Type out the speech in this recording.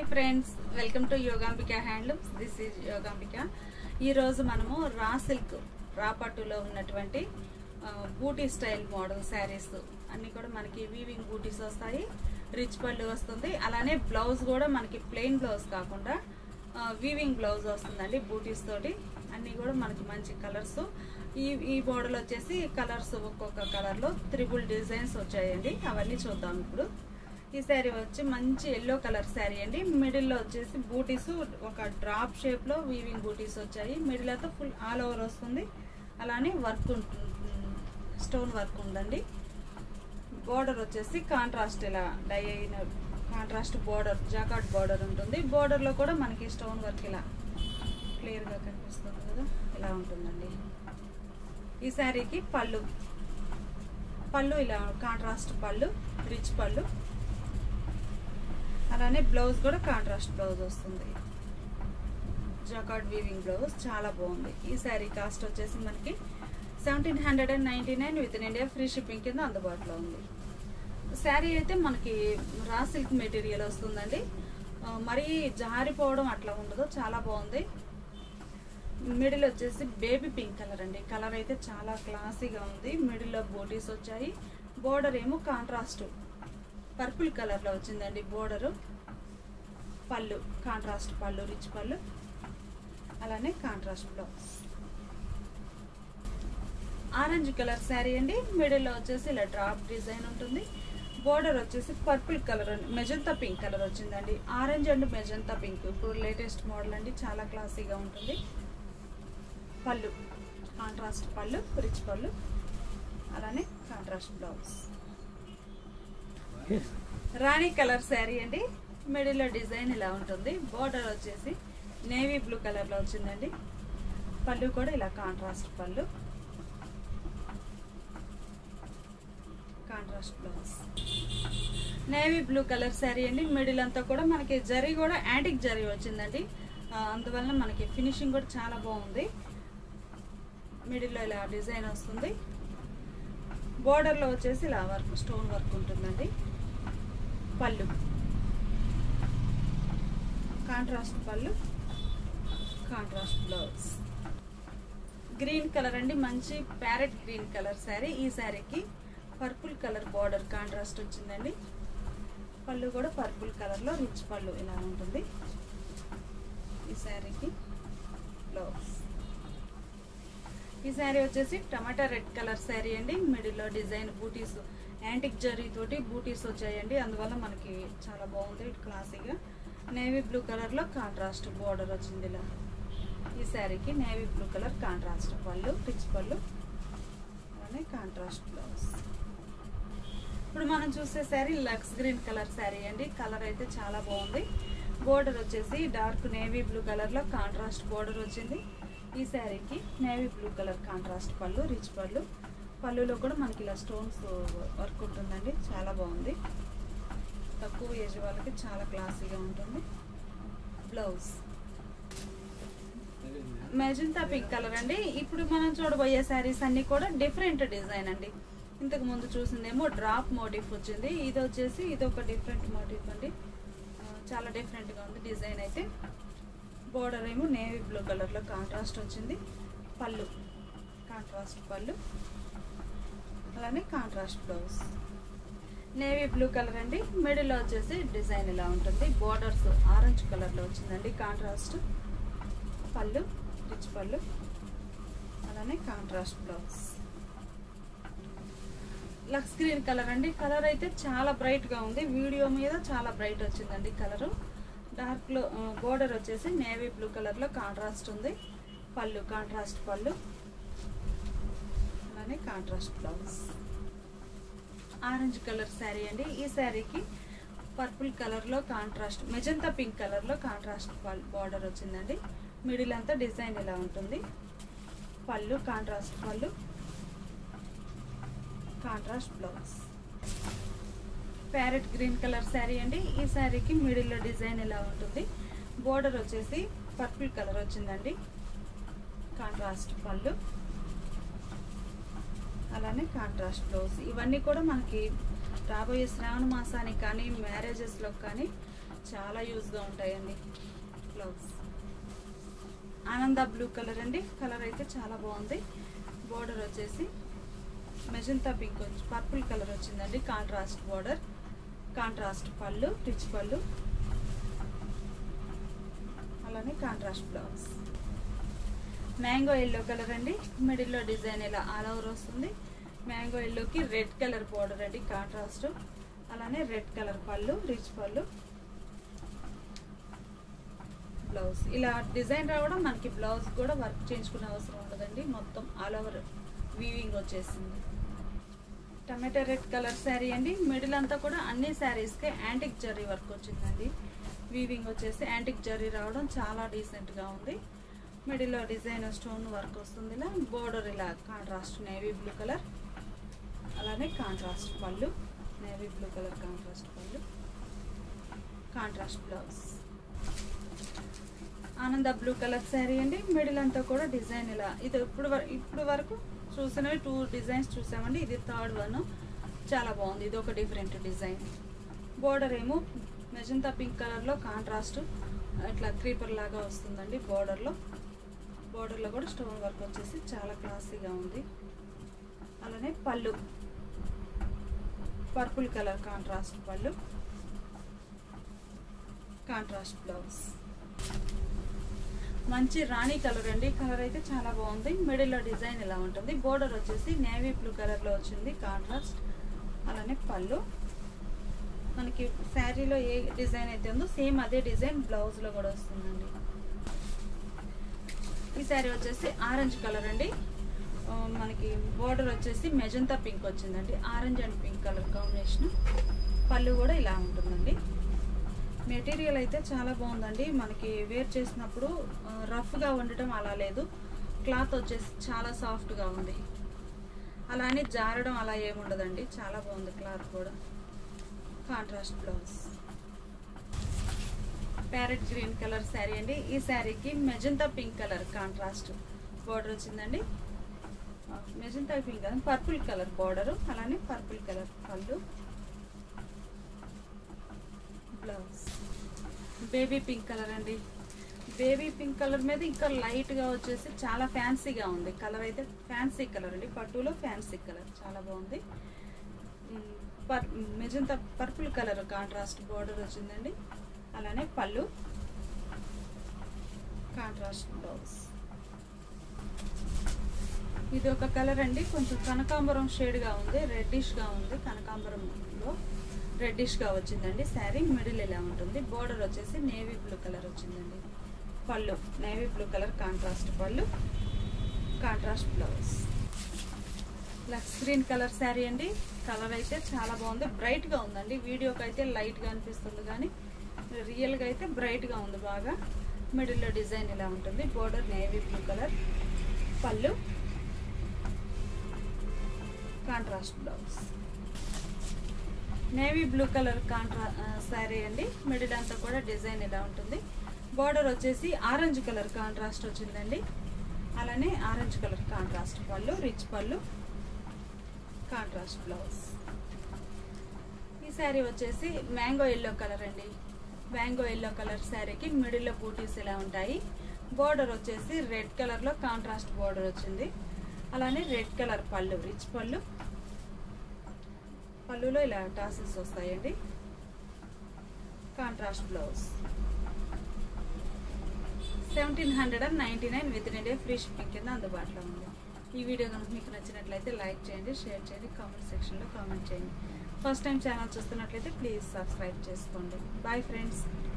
friends welcome to Yogambika handlooms this is Yogambika ఈరోజు మనము raw silk రా పట్టులో ఉన్నటువంటి ఆ, బూటీ స్టైల్ మోడల్ శారీస్ అన్ని కూడా మనకి వీవింగ్ బూటీస్ వస్తాయి రిచ్ పళ్ళు వస్తుంది అలానే బ్లౌజ్ కూడా మనకి ప్లెయిన్ బ్లౌజ్ కాకుండా ఆ, వీవింగ్ బ్లౌజ్ వస్తుందండి బూటీస్ తోటి అన్ని కూడా మనకి మంచి కలర్స్ ఈ ఈ మోడల్ వచ్చేసి కలర్స్ ఒక్కొక్క కలర్లో త్రిబుల్ డిజైన్స్ వచ్చాయండి అవన్నీ చూద్దాం ఇప్పుడు ఈ శారీ వచ్చి మంచి ఎల్లో కలర్ శారీ అండి మిడిల్లో వచ్చేసి బూటీస్ ఒక డ్రాప్ షేప్లో వీవింగ్ బూటీస్ వచ్చాయి మిడిల్ అయితే ఫుల్ ఆల్ ఓవర్ వస్తుంది అలానే వర్క్ ఉంటుంది స్టోన్ వర్క్ ఉందండి బోర్డర్ వచ్చేసి కాంట్రాస్ట్ ఇలా డై అయిన కాంట్రాస్ట్ బోర్డర్ జాకాట్ బోర్డర్ ఉంటుంది బోర్డర్లో కూడా మనకి స్టోన్ వర్క్ ఇలా క్లియర్గా కనిపిస్తుంది కదా ఇలా ఉంటుందండి ఈ శారీకి పళ్ళు పళ్ళు ఇలా కాంట్రాస్ట్ పళ్ళు రిచ్ పళ్ళు అలానే బ్లౌజ్ కూడా కాంట్రాస్ట్ బ్లౌజ్ వస్తుంది జాకాట్ వీవింగ్ బ్లౌజ్ చాలా బాగుంది ఈ శారీ కాస్ట్ వచ్చేసి మనకి seventeen hundred and ninety nine with in India free shipping కింద అందుబాటులో ఉంది శారీ అయితే మనకి రా సిల్క్ మెటీరియల్ వస్తుందండి ఆ, మరీ జారిపోవడం అట్లా ఉండదు చాలా బాగుంది మిడిల్ వచ్చేసి బేబీ పింక్ కలర్ అండి కలర్ అయితే చాలా క్లాసీగా ఉంది మిడిల్లో బోటీస్ వచ్చాయి బోర్డర్ ఏమో కాంట్రాస్ట్ పర్పుల్ కలర్లో వచ్చిందండి బోర్డరు పళ్ళు కాంట్రాస్ట్ పళ్ళు రిచ్ పళ్ళు అలానే contrast blouse orange colour sari అండి మిడిల్లో వచ్చేసి ఇలా డ్రాప్ డిజైన్ ఉంటుంది బోర్డర్ వచ్చేసి పర్పుల్ కలర్ అండి మెజంతా పింక్ కలర్ వచ్చిందండి ఆరెంజ్ అండ్ మెజంతా పింక్ ఇప్పుడు లేటెస్ట్ మోడల్ అండి చాలా క్లాసీగా ఉంటుంది పళ్ళు కాంట్రాస్ట్ పళ్ళు రిచ్ పళ్ళు అలానే కాంట్రాస్ట్ బ్లౌజ్ రాణి కలర్ శారీ అండి మిడిల్లో డిజైన్ ఇలా ఉంటుంది బోర్డర్ వచ్చేసి నేవీ బ్లూ కలర్లో వచ్చిందండి పళ్ళు కూడా ఇలా కాంట్రాస్ట్ పళ్ళు contrast blouse navy blue colour sari అండి మిడిల్ అంతా కూడా మనకి జరీ కూడా యాంటిక్ జరీ వచ్చిందండి ఆ, అందువలన మనకి ఫినిషింగ్ కూడా చాలా బాగుంది మిడిల్లో ఇలా డిజైన్ వస్తుంది బోర్డర్లో వచ్చేసి ఇలా వర్క్ స్టోన్ వర్క్ ఉంటుందండి పళ్ళు కాంట్రాస్ట్ పళ్ళు కాంట్రాస్ట్ బ్లౌజ్ గ్రీన్ కలర్ అండి మంచి ప్యారెట్ గ్రీన్ కలర్ శారీ ఈ శారీకి పర్పుల్ కలర్ బార్డర్ కాంట్రాస్ట్ వచ్చిందండి పళ్ళు కూడా పర్పుల్ కలర్లో రిచ్ పళ్ళు ఇలా ఉంటుంది ఈ శారీకి బ్లౌజ్ ఈ శారీ వచ్చేసి టమాటా రెడ్ కలర్ శారీ అండి మిడిల్లో డిజైన్ బూటీస్ యాంటిక్ జరీ తోటి బూటీస్ వచ్చాయండి అందువల్ల మనకి చాలా బాగుంది క్లాసీగా నేవీ బ్లూ కలర్లో కాంట్రాస్ట్ బార్డర్ వచ్చింది ఇలా ఈ శారీకి నేవీ బ్లూ కలర్ కాంట్రాస్ట్ పళ్ళు రిచ్ పళ్ళు అలానే కాంట్రాస్ట్ బ్లౌజ్ ఇప్పుడు మనం చూసే శారీ లక్స్ గ్రీన్ కలర్ శారీ అండి కలర్ అయితే చాలా బాగుంది బోర్డర్ వచ్చేసి డార్క్ నేవీ బ్లూ కలర్లో కాంట్రాస్ట్ బోర్డర్ వచ్చింది ఈ శారీకి నేవీ బ్లూ కలర్ కాంట్రాస్ట్ పళ్ళు రిచ్ పళ్ళు పళ్ళులో కూడా మనకి ఇలా స్టోన్స్ వర్క్ ఉంటుందండి చాలా బాగుంది తక్కువ ఏజ్ వాళ్ళకి చాలా క్లాసీగా ఉంటుంది బ్లౌజ్ మెజంతా పింక్ కలర్ అండి ఇప్పుడు మనం చూడబోయే శారీస్ అన్ని కూడా డిఫరెంట్ డిజైన్ అండి ఇంతకు ముందు చూసిందేమో డ్రాప్ మోటిఫ్ వచ్చింది ఇది వచ్చేసి ఇది ఒక డిఫరెంట్ మోటిఫ్ అండి ఆ, చాలా డిఫరెంట్గా ఉంది డిజైన్ అయితే బోర్డర్ ఏమో నేవీ బ్లూ కలర్లో కాంట్రాస్ట్ వచ్చింది పళ్ళు కాంట్రాస్ట్ పళ్ళు అలానే contrast blouse navy blue colour అండి మిడిల్లో వచ్చేసి డిజైన్ ఇలా ఉంటుంది బోర్డర్స్ ఆరెంజ్ కలర్లో వచ్చిందండి కాంట్రాస్ట్ పళ్ళు రిచ్ పళ్ళు అలానే కాంట్రాస్ట్ బ్లౌజ్ లక్స్ గ్రీన్ కలర్ అండి కలర్ అయితే చాలా బ్రైట్గా ఉంది వీడియో మీద చాలా బ్రైట్ వచ్చిందండి కలరు డార్క్లో బోర్డర్ వచ్చేసి నేవీ బ్లూ కలర్లో కాంట్రాస్ట్ ఉంది పళ్ళు కాంట్రాస్ట్ పళ్ళు అలానే contrast blouse orange colour sari అండి ఈ శారీకి పర్పుల్ కలర్లో కాంట్రాస్ట్ మెజంతా పింక్ కలర్లో కాంట్రాస్ట్ బార్డర్ వచ్చిందండి మిడిల్ అంతా డిజైన్ ఇలా ఉంటుంది పళ్ళు కాంట్రాస్ట్ పళ్ళు contrast blouse parrot green colour sari అండి ఈ శారీకి మిడిల్లో డిజైన్ ఇలా ఉంటుంది బోర్డర్ వచ్చేసి పర్పుల్ కలర్ వచ్చిందండి కాంట్రాస్ట్ పళ్ళు అలానే కాంట్రాస్ట్ బ్లౌజ్ ఇవన్నీ కూడా మనకి రాబోయే శ్రావణ మాసానికి కానీ మ్యారేజెస్లో కానీ చాలా యూజ్గా ఉంటాయండి బ్లౌజ్ ఆనంద బ్లూ కలర్ అండి కలర్ అయితే చాలా బాగుంది బోర్డర్ వచ్చేసి మెజంతా పింక్ వచ్చి పర్పుల్ కలర్ వచ్చిందండి కాంట్రాస్ట్ బోర్డర్ కాంట్రాస్ట్ పళ్ళు రిచ్ పళ్ళు అలానే contrast blouse mango yellow colour అండి మిడిల్లో డిజైన్ ఇలా ఆల్ ఓవర్ వస్తుంది మ్యాంగో ఎల్లోకి రెడ్ కలర్ బోర్డర్ అండి కాంట్రాస్ట్ అలానే రెడ్ కలర్ పళ్ళు రిచ్ పళ్ళు బ్లౌజ్ ఇలా డిజైన్ రావడం మనకి బ్లౌజ్ కూడా వర్క్ చేయించుకునే అవసరం ఉండదండి మొత్తం ఆల్ ఓవర్ వీవింగ్ వచ్చేసింది టమాటా రెడ్ కలర్ శారీ అండి మిడిల్ అంతా కూడా అన్ని శారీస్కి యాంటిక్ జరీ వర్క్ వచ్చిందండి వీవింగ్ వచ్చేసి యాంటిక్ జరీ రావడం చాలా డీసెంట్గా ఉంది మిడిల్లో డిజైన్ స్టోన్ వర్క్ వస్తుంది ఇలా బోర్డర్ ఇలా కాంట్రాస్ట్ నేవీ బ్లూ కలర్ అలానే కాంట్రాస్ట్ పళ్ళు నేవీ బ్లూ కలర్ కాంట్రాస్ట్ పళ్ళు కాంట్రాస్ట్ బ్లౌజ్ ఆనంద బ్లూ కలర్ శారీ అండి మిడిల్ అంతా కూడా డిజైన్ ఇలా ఇది ఇప్పుడు వర- ఇప్పుడు వరకు చూసినవి టూ డిజైన్స్ చూసామండి ఇది థర్డ్ వన్ చాలా బాగుంది ఇది ఒక డిఫరెంట్ డిజైన్ బోర్డర్ ఏమో మెజంతా పింక్ కలర్లో కాంట్రాస్ట్ ఇట్లా క్రీపర్ లాగా వస్తుందండి బోర్డర్లో బోర్డర్లో కూడా స్టోన్ వర్క్ వచ్చేసి చాలా క్లాసీగా ఉంది అలానే పళ్ళు పర్పుల్ కలర్ కాంట్రాస్ట్ పళ్ళు కాంట్రాస్ట్ బ్లౌజ్ మంచి రాణి కలర్ అండి కలర్ అయితే చాలా బాగుంది మిడిల్లో డిజైన్ ఇలా ఉంటుంది బోర్డర్ వచ్చేసి నేవీ బ్లూ కలర్లో వచ్చింది కాంట్రాస్ట్ అలానే పళ్ళు మనకి శారీలో ఏ డిజైన్ అయితే ఉందో సేమ్ అదే డిజైన్ బ్లౌజ్లో కూడా వస్తుందండి ఈ శారీ వచ్చేసి ఆరెంజ్ కలర్ అండి ఆ, మనకి బోర్డర్ వచ్చేసి మెజంతా పింక్ వచ్చిందండి orange and pink colour combination పళ్ళు కూడా ఇలా ఉంటుందండి మెటీరియల్ అయితే చాలా బాగుందండి మనకి వేర్ చేసినప్పుడు ఆ, రఫ్గా ఉండటం అలా లేదు క్లాత్ వచ్చేసి చాలా సాఫ్ట్గా ఉంది అలానే జారడం అలా ఏముండదండి చాలా బాగుంది క్లాత్ కూడా contrast blouse parrot green colour sari అండి ఈ శారీకి magenta pink colour contrast border వచ్చిందండి magenta pink colour purple colour border అలానే పర్పుల్ కలర్ పళ్ళు బ్లౌజ్ బేబీ పింక్ కలర్ అండి బేబీ పింక్ కలర్ మీద ఇంకా లైట్గా వచ్చేసి చాలా ఫ్యాన్సీగా ఉంది కలర్ అయితే ఫ్యాన్సీ కలర్ అండి పట్టులో ఫ్యాన్సీ కలర్ చాలా బాగుంది మ్, పర్ magenta purple colour contrast border వచ్చిందండి అలానే పళ్ళు కాంట్రాస్ట్ బ్లౌజ్ ఇది ఒక కలర్ అండి కొంచెం కనకాంబరం షేడ్గా ఉంది రెడ్డిష్గా ఉంది కనకాంబరంలో రెడ్డిష్గా వచ్చిందండి శారీ మిడిల్ ఇలా ఉంటుంది బోర్డర్ వచ్చేసి నేవీ బ్లూ కలర్ వచ్చిందండి పళ్ళు నేవీ బ్లూ కలర్ కాంట్రాస్ట్ పళ్ళు కాంట్రాస్ట్ బ్లౌజ్ లక్స్ గ్రీన్ కలర్ శారీ అండి కలర్ అయితే చాలా బాగుంది బ్రైట్గా ఉందండి వీడియోకి అయితే లైట్గా అనిపిస్తుంది కానీ రియల్గా అయితే బ్రైట్గా ఉంది బాగా మిడిల్లో డిజైన్ ఇలా ఉంటుంది బోర్డర్ నేవీ బ్లూ కలర్ పళ్ళు contrast blouse navy blue colour contrast sari అండి మిడిల్ అంతా కూడా డిజైన్ ఇలా ఉంటుంది బార్డర్ వచ్చేసి ఆరెంజ్ కలర్ కాంట్రాస్ట్ వచ్చిందండి అలానే ఆరెంజ్ కలర్ కాంట్రాస్ట్ పళ్ళు రిచ్ పళ్ళు కాంట్రాస్ట్ బ్లౌజ్ ఈ శారీ వచ్చేసి మ్యాంగో ఎల్లో కలర్ అండి మ్యాంగో ఎల్లో కలర్ శారీకి మిడిల్లో బూటీస్ ఇలా ఉంటాయి బార్డర్ వచ్చేసి రెడ్ కలర్లో కాంట్రాస్ట్ బార్డర్ వచ్చింది అలానే రెడ్ కలర్ పళ్ళు రిచ్ పళ్ళు పళ్ళులో ఇలా టాసిల్స్ వస్తాయండి contrast blouse seventeen hundred and ninety nine with within day free shipping కింద అందుబాటులో ఉంది ఈ వీడియో కనుక మీకు నచ్చినట్లయితే లైక్ చేయండి షేర్ చేయండి కామెంట్ సెక్షన్లో కామెంట్ చేయండి ఫస్ట్ టైం ఛానల్ చూస్తున్నట్లయితే ప్లీజ్ సబ్స్క్రైబ్ చేసుకోండి బాయ్ ఫ్రెండ్స్